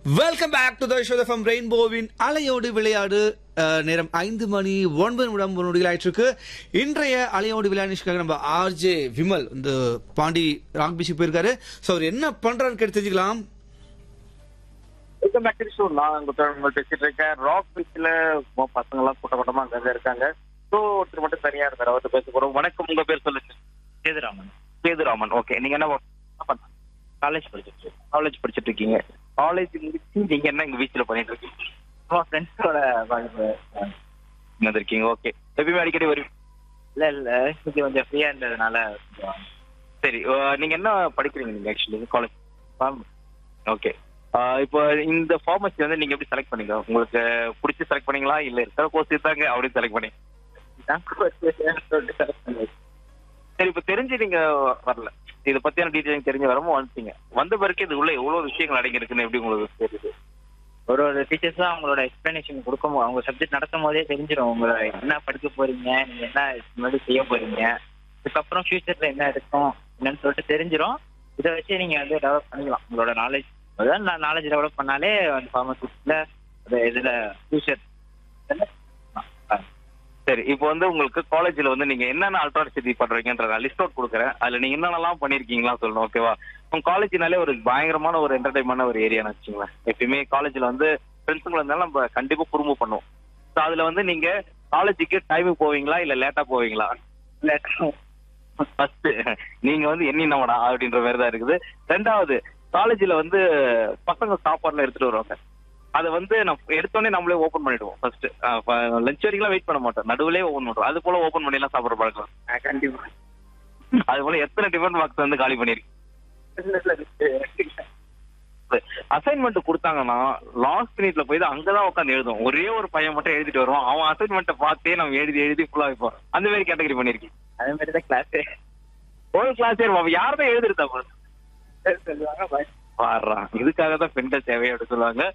Welcome back to the show from ரெயின்போவின் அலையோடு விளையாடு அஹ், நேரம் ஐந்து மணி ஒன்பது நிமிடம் ஒரு நொடிகள் ஆயிட்டு இருக்கு இன்றைய அலையோடு விளையாடுக்காக நம்ம ஆர்ஜே விமல் இந்த பாண்டி ராக் பீச்சுக்கு போயிருக்காரு ஸோ அவர் என்ன பண்றாருன்னு கேட்டு தெரிஞ்சுக்கலாம் வெல்கம் பேக் டு ஷோ நான் உங்க உங்க பேசிட்டு இருக்கேன் ராக் பீச்ல பசங்க எல்லாம் கூட்ட கூட்டமா அங்க இருக்காங்க ஸோ ஒருத்தர் மட்டும் தனியா இருந்தார் அவர்கிட்ட பேச போறோம் வணக்கம் உங்க பேர் சொல்லுங்க சேதுராமன் சேதுராமன் ஓகே நீங்க என்ன work- காலேஜ் படிச்சுட்டு காலேஜ் படிச்சிட்டு இருக்கீங்க காலேஜ் முடிச்சு நீங்க என்ன இங்க பீச்ல பண்ணிட்டு இருக்கீங்க ஃப்ரெண்ட்ஸோட இங்க வந்திருக்கீங்க ஓகே எப்பயுமே அடிக்கடி வருவீங்க இல்ல இல்ல இது கொஞ்சம் ஃப்ரீயா இருந்ததுனால கொஞ்சம் சரி அஹ், நீங்க என்ன படிக்கிறீங்க நீங்க ஆக்சுவலி காலேஜ் ஓகே இப்போ இந்த ஃபார்மசி வந்து நீங்க எப்படி செலக்ட் பண்ணீங்க உங்களுக்கு பிடிச்சி செலக்ட் பண்ணீங்களா இல்ல இருக்கிற கோர்ஸ் இருந்தாங்க அப்படின்னு செலக்ட் பண்ணி இதான் course சொல்லிட்டு select பண்ணது. சரி இப்ப தெரிஞ்சு நீங்க வரல இத பத்தியான டீடைல் தெரிஞ்சு வரமோ வந்துட்டீங்க வந்த பிறகு இது உள்ள எவ்வளவு விஷயங்கள் அடங்கி இருக்குன்னு எப்படி உங்களுக்கு தெரியுது ஒரு ஒரு டீச்சர்ஸ் தான் அவங்களோட எக்ஸ்பிளனேஷன் கொடுக்கும் போது அவங்க சப்ஜெக்ட் நடத்தும் போதே தெரிஞ்சிடும் உங்களை என்ன படிக்க போறீங்க நீங்க என்ன இதுக்கு முன்னாடி செய்ய போறீங்க இதுக்கப்புறம் ஃபியூச்சர்ல என்ன இருக்கும் என்னன்னு சொல்லிட்டு தெரிஞ்சிடும் இதை வச்சு நீங்க வந்து டெவலப் பண்ணிக்கலாம் உங்களோட நாலேஜ் அதான் நான் நாலேஜ் டெவலப் பண்ணாலே அந்த ஃபார்மசிஸ்ட்ல இதுல ஃபியூச்சர் சரி இப்போ வந்து உங்களுக்கு காலேஜ்ல வந்து நீங்க என்னென்ன அல்ட்ராசிட்டி பண்றீங்கன்ற லிஸ்ட் அவுட் கொடுக்குறேன் அதுல நீங்க என்னென்னலாம் பண்ணிருக்கீங்களா சொல்லணும் ஓகேவா உங்க காலேஜ்னாலே ஒரு பயங்கரமான ஒரு என்டர்டைன்மெண்ட் ஒரு ஏரியான்னு வச்சுங்களேன் எப்பயுமே காலேஜ்ல வந்து ஃப்ரெண்ட்ஸுங்களை இருந்தாலும் நம்ம கண்டிப்பா குறும்பு பண்ணுவோம் ஸோ அதுல வந்து நீங்க காலேஜுக்கு டைமுக்கு போவீங்களா இல்ல லேட்டா போவீங்களா ஃபர்ஸ்ட் நீங்க வந்து எண்ணினவடா அப்படின்ற மாதிரி தான் இருக்குது ரெண்டாவது காலேஜ்ல வந்து பசங்க சாப்பாடுலாம் எடுத்துட்டு வருவாங்க அதை வந்து நம்ம எடுத்தோடனே நம்மளே ஓபன் பண்ணிடுவோம் ஃபர்ஸ்ட் லஞ்ச் வரைக்கும் வெயிட் பண்ண மாட்டோம் நடுவுலயே ஓபன் பண்ணுவோம் அது போல ஓபன் பண்ணி எல்லாம் சாப்பிட பழக்கம் கண்டிப்பா அது போல எத்தனை டிஃபன் பாக்ஸ் வந்து காலி பண்ணிருக்கு அசைன்மெண்ட் கொடுத்தாங்கன்னா லாஸ்ட் மினிட்ல போய் தான் அங்கதான் உட்காந்து எழுதும் ஒரே ஒரு பையன் மட்டும் எழுதிட்டு வருவான் அவன் அசைன்மெண்ட்டை பார்த்தே நம்ம எழுதி எழுதி ஃபுல்லா வைப்போம் அந்த மாதிரி கேட்டகரி பண்ணிருக்கீங்க அதே மாதிரி தான் கிளாஸ் ஒரு கிளாஸ் அவன் யார்தான் எழுதிருந்தா சொல்லுவாங்க பாடுறான் இதுக்காக தான் பெண்கள் தேவை அப்படின்னு சொல்லுவாங்க